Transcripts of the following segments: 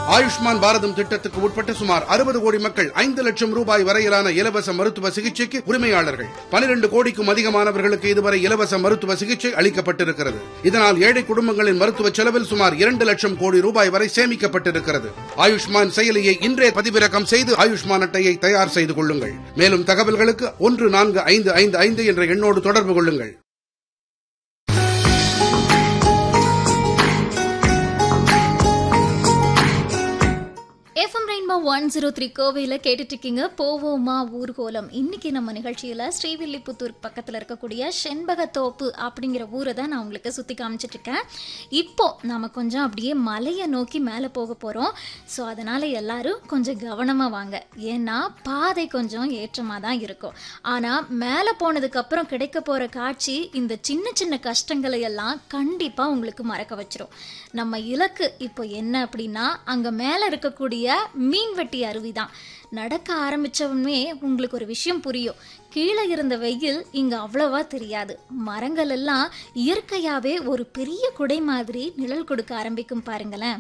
ஆயுஷ்மான் பாரதம் திட்டத்துக்கு உட்பட்ட சுமார் அறுபது கோடி மக்கள் ஐந்து லட்சம் ரூபாய் வரையிலான இலவச மருத்துவ சிகிச்சைக்கு உரிமையாளர்கள் பனிரெண்டு கோடிக்கும் அதிகமானவர்களுக்கு இதுவரை இலவச மருத்துவ சிகிச்சை அளிக்கப்பட்டிருக்கிறது இதனால் ஏழை குடும்பங்களின் மருத்துவ செலவில் சுமார் இரண்டு லட்சம் கோடி ரூபாய் வரை சேமிக்கப்பட்டிருக்கிறது ஆயுஷ்மான் செயலியை இன்றே பதிவிறக்கம் செய்து ஆயுஷ்மான் அட்டையை தயார் செய்து கொள்ளுங்கள் மேலும் தகவல்களுக்கு ஒன்று நான்கு ஐந்து ஐந்து ஐந்து என்ற எண்ணோடு தொடர்பு கொள்ளுங்கள் FM rainbow one zero three கோவையில் கேட்டுட்டு இருக்கீங்க போவோமா ஊர்கோலம் இன்னைக்கு நம்ம நிகழ்ச்சியில் ஸ்ரீவில்லிபுத்தூர் பக்கத்தில் இருக்கக்கூடிய செண்பகத்தோப்பு அப்படிங்கிற ஊரை தான் நான் உங்களுக்கு சுற்றி காமிச்சிட்டு இருக்கேன் இப்போ நாம கொஞ்சம் அப்படியே மலையை நோக்கி மேலே போக போகிறோம் ஸோ அதனால் எல்லாரும் கொஞ்சம் கவனமாக வாங்க ஏன்னா பாதை கொஞ்சம் ஏற்றமாக தான் இருக்கும் ஆனால் மேலே போனதுக்கப்புறம் கிடைக்க போகிற காட்சி இந்த சின்ன சின்ன கஷ்டங்களை எல்லாம் கண்டிப்பாக உங்களுக்கு மறக்க வச்சிரும் நம்ம இலக்கு இப்போ என்ன அப்படின்னா அங்கே மேலே இருக்கக்கூடிய மீன்வெட்டி அருவி தான் நடக்க ஆரம்பிச்சவுமே உங்களுக்கு ஒரு விஷயம் புரியும் கீழே இருந்த வெயில் இங்க அவ்வளவா தெரியாது மரங்கள் எல்லாம் இயற்கையாவே ஒரு பெரிய குடை மாதிரி நிழல் கொடுக்க ஆரம்பிக்கும் பாருங்களேன்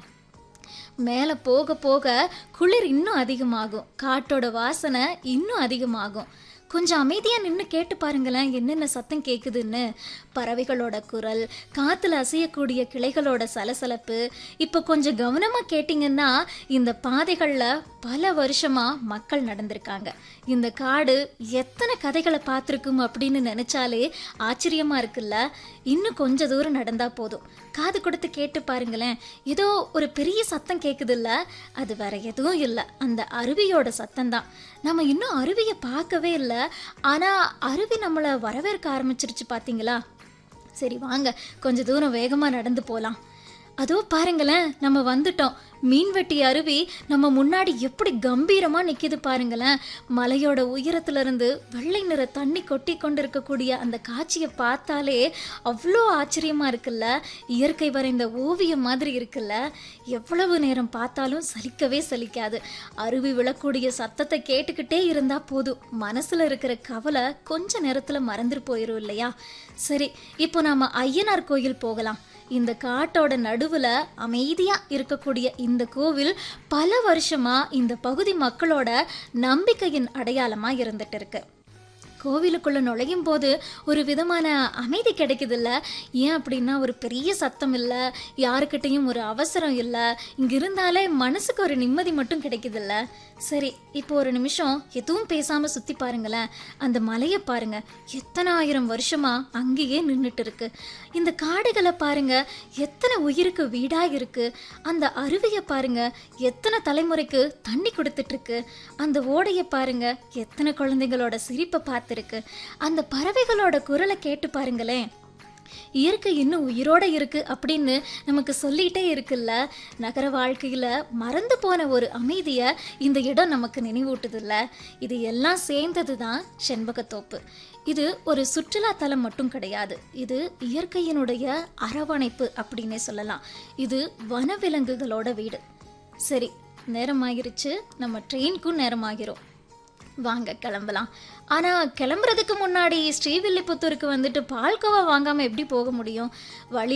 மேலே போக போக குளிர் இன்னும் அதிகமாகும் காட்டோட வாசனை இன்னும் அதிகமாகும் கொஞ்சம் அமைதியாக நின்று கேட்டு பாருங்களேன் என்னென்ன சத்தம் கேட்குதுன்னு பறவைகளோட குரல் காற்றுல அசையக்கூடிய கிளைகளோட சலசலப்பு இப்போ கொஞ்சம் கவனமாக கேட்டிங்கன்னா இந்த பாதைகளில் பல வருஷமாக மக்கள் நடந்திருக்காங்க இந்த காடு எத்தனை கதைகளை பார்த்துருக்கும் அப்படின்னு நினச்சாலே ஆச்சரியமாக இருக்குல்ல இன்னும் கொஞ்ச தூரம் நடந்தால் போதும் காது கொடுத்து கேட்டு பாருங்களேன் ஏதோ ஒரு பெரிய சத்தம் கேட்குதுல்ல அது வேற எதுவும் இல்லை அந்த அருவியோட சத்தம் தான் நம்ம இன்னும் அருவியை பார்க்கவே இல்லை ஆனால் அருவி நம்மளை வரவேற்க ஆரம்பிச்சிருச்சு பார்த்தீங்களா சரி வாங்க கொஞ்ச தூரம் வேகமாக நடந்து போகலாம் அதோ பாருங்களேன் நம்ம வந்துட்டோம் மீன்வெட்டி அருவி நம்ம முன்னாடி எப்படி கம்பீரமா நிக்குது பாருங்களேன் மலையோட உயரத்துல இருந்து வெள்ளை நிற தண்ணி கொட்டி கொண்டு இருக்கக்கூடிய அந்த காட்சியை பார்த்தாலே அவ்வளோ ஆச்சரியமா இருக்குல்ல இயற்கை வரைந்த ஓவியம் மாதிரி இருக்குல்ல எவ்வளவு நேரம் பார்த்தாலும் சலிக்கவே சலிக்காது அருவி விழக்கூடிய சத்தத்தை கேட்டுக்கிட்டே இருந்தா போதும் மனசுல இருக்கிற கவலை கொஞ்ச நேரத்துல மறந்துட்டு போயிரும் இல்லையா சரி இப்போ நாம ஐயனார் கோயில் போகலாம் இந்த காட்டோட நடுவுல அமைதியா இருக்கக்கூடிய இந்த கோவில் பல வருஷமா இந்த பகுதி மக்களோட நம்பிக்கையின் அடையாளமா இருந்துட்டு இருக்கு கோவிலுக்குள்ள நுழையும் போது ஒரு விதமான அமைதி கிடைக்குதுல்ல ஏன் அப்படின்னா ஒரு பெரிய சத்தம் இல்லை யாருக்கிட்டையும் ஒரு அவசரம் இல்லை இங்க இருந்தாலே மனசுக்கு ஒரு நிம்மதி மட்டும் கிடைக்குதுல்ல சரி இப்போ ஒரு நிமிஷம் எதுவும் பேசாம சுத்தி பாருங்களேன் அந்த மலையை பாருங்க எத்தனை ஆயிரம் வருஷமா அங்கேயே நின்றுட்டு இருக்கு இந்த காடுகளை பாருங்க எத்தனை உயிருக்கு வீடா இருக்கு அந்த அருவியை பாருங்க எத்தனை தலைமுறைக்கு தண்ணி கொடுத்துட்டு இருக்கு அந்த ஓடையை பாருங்க எத்தனை குழந்தைங்களோட சிரிப்பை பார்த்துருக்கு அந்த பறவைகளோட குரலை கேட்டு பாருங்களேன் இயற்கை இன்னும் உயிரோட இருக்கு அப்படின்னு நமக்கு சொல்லிட்டே இருக்குல்ல நகர வாழ்க்கையில மறந்து போன ஒரு அமைதியை இந்த இடம் நமக்கு நினைவூட்டுதுல்ல இது எல்லாம் சேர்ந்தது தான் செண்பகத்தோப்பு இது ஒரு சுற்றுலா தலம் மட்டும் கிடையாது இது இயற்கையினுடைய அரவணைப்பு அப்படின்னே சொல்லலாம் இது வனவிலங்குகளோட வீடு சரி நேரமாகிருச்சு நம்ம ட்ரெயினுக்கும் நேரமாகிறோம் வாங்க கிளம்பலாம் ஆனால் கிளம்புறதுக்கு முன்னாடி ஸ்ரீவில்லிபுத்தூருக்கு வந்துட்டு பால்கோவா வாங்காமல் எப்படி போக முடியும் வழி